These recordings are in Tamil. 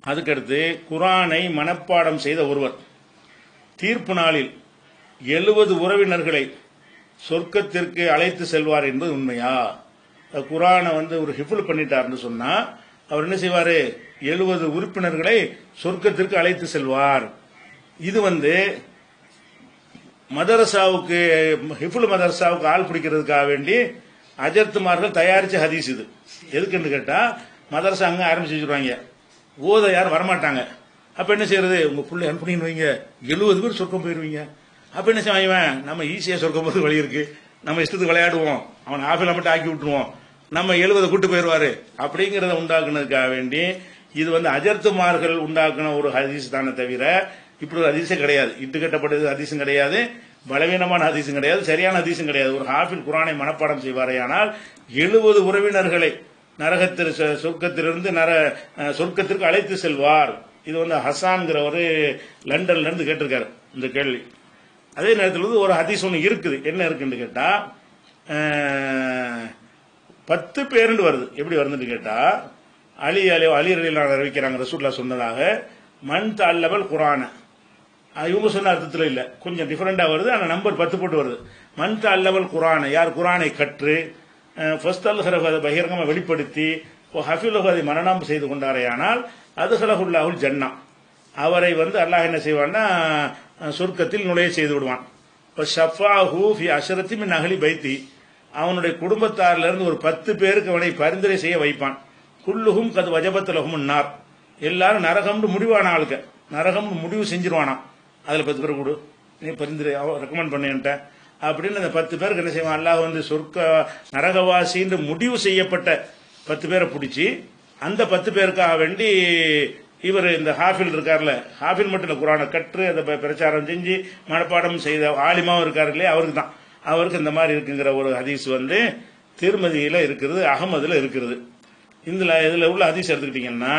அதுக்கடுத்து குரானை மனப்பாடம் செய்த ஒருவர் தீர்ப்பு நாளில் எழுபது உறவினர்களை சொர்க்கத்திற்கு அழைத்து செல்வார் என்பது உண்மையா அஹ் குரானை வந்து ஒரு ஹிஃபுல் பண்ணிட்டார்னு சொன்னா அவர் என்ன செய்வாரு எழுபது உறுப்பினர்களை சொர்க்கத்திற்கு அழைத்து செல்வார் இது வந்து மதரசாவுக்கு ஹிஃபுல் மதரசாவுக்கு ஆள் பிடிக்கிறதுக்காக வேண்டி அஜர்த்துமார்கள் தயாரிச்ச ஹதீஸ் இது எதுக்குன்னு கேட்டா மதரசா அங்க ஆரம்பிச்சு வச்சிருவாங்க ஓத யாரும் வரமாட்டாங்க அப்ப என்ன செய்யறது உங்க புள்ளை அனுப்புனீங்கன்னு வைங்க எழுபது பேர் சொர்க்கம் போயிருவீங்க அப்ப என்ன செய்வான் நம்ம ஈஸியா சொர்க்கம் போது வழி இருக்கு நம்ம இஷ்டத்துக்கு விளையாடுவோம் அவன் ஆஃபில மட்டும் ஆக்கி விட்டுருவோம் நம்ம எழுபது கூட்டு போயிருவாரு அப்படிங்கறத உண்டாக்குனதுக்காக வேண்டி இது வந்து அஜர்த்துமார்கள் உண்டாக்குன ஒரு ஹதீஸ் தானே தவிர இப்படி ஒரு ஹதீஸே கிடையாது இட்டு கட்டப்பட்டது ஹதீஸும் கிடையாது பலவீனமான ஹதீஸும் கிடையாது சரியான ஹதீஸும் கிடையாது ஒரு ஹாஃபில் குரானை மனப்பாடம் செய்வாரேயானால் எழுபது உறவினர்களை நரகத்தில் சொ- சொர்க்கத்திலிருந்து நர அஹ், சொர்க்கத்திற்கு அழைத்து செல்வார் இது வந்து ஹசான்கிற ஒரு லண்டன்ல இருந்து கேட்டிருக்காரு இந்த கேள்வி அதே நேரத்தில் வந்து ஒரு ஹதீஸ் ஒன்று இருக்குது என்ன இருக்குன்னு கேட்டா அஹ், பத்து பேருன்னு வருது எப்படி வருதுன்னு கேட்டா அலி அலி அலி அலிலான அறிவிக்கிறாங்க ரசூல்லா சொன்னதாக மண் அல்லவல் குரான அஹ் இவங்க சொன்ன அர்த்தத்தில் இல்ல கொஞ்சம் டிஃபரெண்டா வருது ஆனா நம்பர் பத்து போட்டு வருது மண் அல்லவல் குரானை யார் குரானை கற்று ஃபர்ஸ்ட் அல்ஹரஹு அதை பகிரங்கமாக வெளிப்படுத்தி ஹஃபிலுஹு அதை மரணம் செய்து கொண்டாரேயானால் அது ஹலஹுல்லாஹுல் ஜன்னா அவரை வந்து அல்லாஹ் என்ன செய்வான்னா அஹ், சொர்க்கத்தில் நுழைய செய்து விடுவான் இப்போ ஷஃபாஹூ ஃபி அஷரத்தி மின் அகலி பைத்தி அவனுடைய குடும்பத்தாரிலிருந்து இருந்து ஒரு பத்து பேருக்கு அவனை பரிந்துரை செய்ய வைப்பான் குல்லுகும் கது வஜபத்துலகும் நார் எல்லாரும் நரகம்னு முடிவான ஆளுக்க நரகம்னு முடிவு செஞ்சிருவானாம் அதுல பத்து பேர் கொடு நீ பரிந்துரை ரெக்கமெண்ட் பண்ணேன்ட்ட அப்படின்னு அந்த பத்து பேருக்கு என்ன செய்வான் அல்லாஹ் வந்து சொர்க்க நரகவாசின்னு முடிவு செய்யப்பட்ட பத்து பேரை பிடிச்சி அந்த பத்து பேருக்காக வேண்டி இவர் இந்த ஹாஃபில் இருக்கார்ல ஹாஃபில் மட்டும் இல்ல குரானை கற்று அதை ப- பிரச்சாரம் செஞ்சு மனப்பாடம் செய்த ஆலிமாவும் இருக்காரு இல்லையா அவருக்கு தான் அவருக்கு இந்த மாதிரி இருக்குங்கிற ஒரு ஹதீஸ் வந்து திருமதியில இருக்கிறது அகமதுல இருக்கிறது இதுல இதுல உள்ள ஹதீஸ் எடுத்துக்கிட்டீங்கன்னா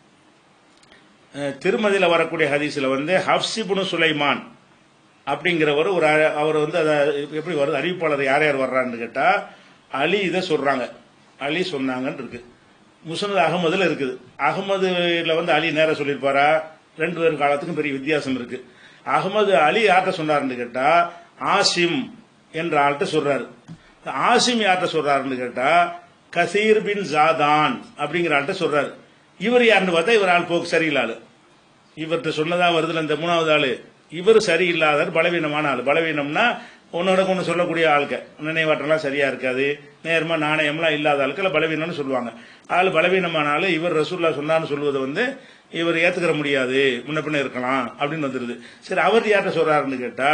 அஹ், திருமதியில வரக்கூடிய ஹதீஸ்ல வந்து ஹப்சிபுனு சுலைமான் அப்படிங்கிறவர் ஒரு அ- அவர் வந்து அதை எப்படி வருது அறிவிப்பாளர் யார் யார் வர்றான்னு கேட்டா அலி இதை சொல்றாங்க அலி சொன்னாங்கன்னு இருக்கு முசனது அகமதுல இருக்குது அகமதுல வந்து அலி நேரா சொல்லியிருப்பாரா ரெண்டு பேரும் காலத்துக்கும் பெரிய வித்தியாசம் இருக்கு அகமது அலி யார்கிட்ட சொன்னாருன்னு கேட்டா ஆசிம் என்ற ஆள்கிட்ட சொல்றாரு ஆசிம் யார்கிட்ட சொல்றாருன்னு கேட்டா கசீர் பின் ஜாதான் அப்படிங்கிற ஆள்கிட்ட சொல்றாரு இவர் யாருன்னு பார்த்தா இவர் ஆள் போக்கு சரியில்லை ஆளு இவர்கிட்ட சொன்னதா வருதுல இந்த மூணாவது ஆளு இவர் சரியில்லாதார் பலவீனமான ஆள் பலவீனம்னா உன்னோட ஒன்று சொல்லக்கூடிய ஆளுக்க நினைவாற்றலாம் சரியா இருக்காது நேர்மா நாணயம்லாம் இல்லாத ஆளுக்கள் பலவீனம்னு சொல்லுவாங்க ஆள் பலவீனமான ஆளு இவர் ரசூல்லா சொன்னான்னு சொல்லுவது வந்து இவர் ஏத்துக்கிற முடியாது முன்ன பின்ன இருக்கலாம் அப்படின்னு வந்துருது சரி அவர் யார்கிட்ட சொல்றாருன்னு கேட்டா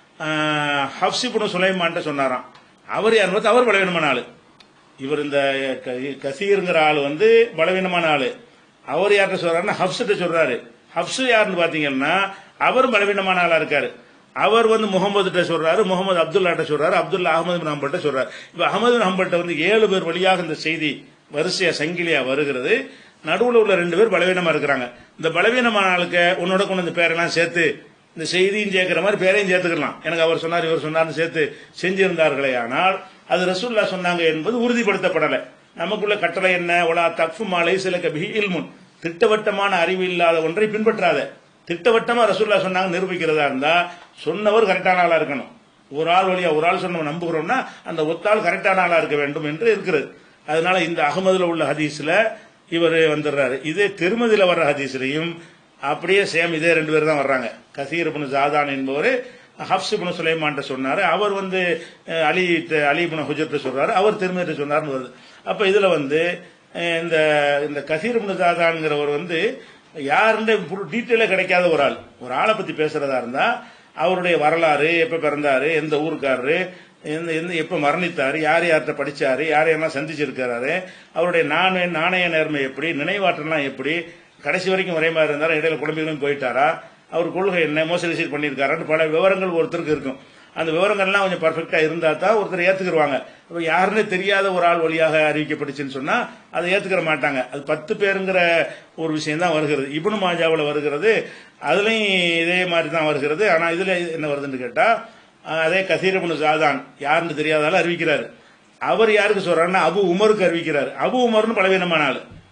ஹப்சிபுன சுலைமான்ட்ட சொன்னாராம் அவர் யாருன்னு பார்த்தா அவர் பலவீனமான ஆளு இவர் இந்த க- கசீருங்கிற ஆள் வந்து பலவீனமான ஆளு அவர் யார்கிட்ட சொல்றாருன்னா ஹப்ஸ்கிட்ட சொல்றாரு ஹப்ஸ் யாருன்னு பாத்தீங்கன்னா அவர் பலவீனமான ஆளா இருக்காரு அவர் வந்து முகமதுட்ட சொல்றாரு முகமது அப்துல்லாட்ட சொல்றாரு அப்துல்லா அகமது பின் ஹம்பல்ட்ட சொல்றாரு இப்ப அகமது பின் ஹம்பல்ட்ட வந்து ஏழு பேர் வழியாக இந்த செய்தி வரிசையா சங்கிலியா வருகிறது நடுவுல உள்ள ரெண்டு பேர் பலவீனமா இருக்கிறாங்க இந்த பலவீனமான ஆளுக்கு உன்னோட கொண்டு இந்த பேரெல்லாம் சேர்த்து இந்த செய்தியும் சேர்க்கிற மாதிரி பேரையும் சேர்த்துக்கலாம் எனக்கு அவர் சொன்னார் இவர் சொன்னார்னு சேர்த்து செஞ்சிருந்தார்களே ஆனால் அது ரசூல்லா சொன்னாங்க என்பது உறுதிப்படுத்தப்படலை நமக்குள்ள கட்டளை என்ன ஒலா தக்ஃபு மாலை சில கபி இல்முன் திட்டவட்டமான அறிவு இல்லாத ஒன்றை பின்பற்றாத திட்டவட்டமா ரசூல்லா சொன்னாங்க நிரூபிக்கிறதா இருந்தா சொன்னவர் கரெக்டான ஆளா இருக்கணும் ஒரு ஆள் வழியா ஒரு ஆள் சொன்ன நம்புகிறோம்னா அந்த ஒத்தாள் கரெக்டான ஆளா இருக்க வேண்டும் என்று இருக்கிறது அதனால இந்த அகமதுல உள்ள ஹதீஸ்ல இவர் வந்துடுறாரு இதே திருமதியில வர்ற ஹதீஸ்லயும் அப்படியே சேம் இதே ரெண்டு பேர் தான் வர்றாங்க கசீர் புனு ஜாதான் என்பவர் ஹப்ஸ் புனு சுலைமான்ட்ட சொன்னாரு அவர் வந்து அஹ், அலி அலி புன ஹுஜர்ட்ட சொல்றாரு அவர் திருமதிட்ட சொன்னார்னு வருது அப்ப இதுல வந்து அஹ், இந்த இந்த கசீர் புனு ஜாதான்ங்கிறவர் வந்து யாருன்ற டீட்டெயிலே கிடைக்காத ஒரு ஆள் ஒரு ஆளை பத்தி பேசுறதா இருந்தா அவருடைய வரலாறு எப்ப பிறந்தாரு எந்த ஊருக்காரரு எந்த எந்த எப்ப மரணித்தாரு யார் யார்கிட்ட படிச்சாரு யார் யாரெல்லாம் சந்திச்சிருக்கிறாரு அவருடைய நாணய நாணய நேர்மை எப்படி நினைவாற்றலாம் எப்படி கடைசி வரைக்கும் ஒரே மாதிரி இருந்தாரா இடையில குழம்பிகளும் போயிட்டாரா அவர் கொள்கை என்ன மோசடி சீர் பண்ணியிருக்காருன்னு பல விவரங்கள் ஒருத்தருக்கு இருக்கும் அந்த விவரங்கள்லாம் கொஞ்சம் பர்ஃபெக்டா இருந்தா தான் ஒருத்தர் ஏத்துக்கிருவாங்க அப்ப யாருன்னு தெரியாத ஒரு ஆள் வழியாக அறிவிக்கப்பட்டுச்சுன்னு சொன்னா அதை ஏத்துக்கிற மாட்டாங்க அது பத்து பேருங்கிற ஒரு விஷயம் தான் வருகிறது இப்னு மாஜாவில் வருகிறது அதுலயும் இதே மாதிரி தான் வருகிறது ஆனா இதுல என்ன வருதுன்னு கேட்டா அஹ், அதே கசீர் இப்னு ஜாதான் யாருன்னு தெரியாதால அறிவிக்கிறாரு அவர் யாருக்கு சொல்றாருன்னா அபு உமருக்கு அறிவிக்கிறார் அபு உமர்னு பலவீனமான ஆளு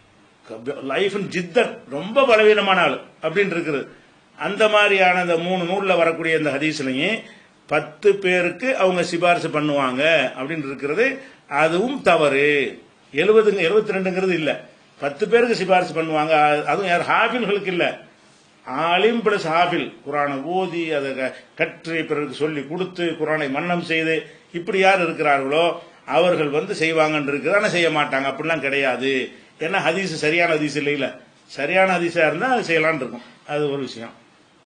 லைஃப் ஜித்தன் ரொம்ப பலவீனமான ஆள் அப்படின்னு இருக்குது அந்த மாதிரியான அந்த மூணு நூல்ல வரக்கூடிய இந்த ஹதீஸ்லயும் பத்து பேருக்கு அவங்க சிபாரிசு பண்ணுவாங்க அப்படின்னு இருக்கிறது அதுவும் தவறு எழுபதுங்க எழுபத்தி ரெண்டுங்கிறது இல்ல பத்து பேருக்கு சிபாரிசு பண்ணுவாங்க அது- அதுவும் யார் ஹாஃபில்களுக்கு இல்ல ஆலிம் பிளஸ் ஹாஃபில் குரானை ஓதி அதை க- கற்று பிறருக்கு சொல்லி கொடுத்து குரானை மன்னம் செய்து இப்படி யார் இருக்கிறார்களோ அவர்கள் வந்து செய்வாங்கன்னு இருக்குது ஆனா செய்ய மாட்டாங்க அப்படிலாம் கிடையாது ஏன்னா ஹதீஸ் சரியான ஹதீஸ் இல்லைல்ல சரியான ஹதீஸா இருந்தா அது செய்யலாம்னு இருக்கும் அது ஒரு விஷயம்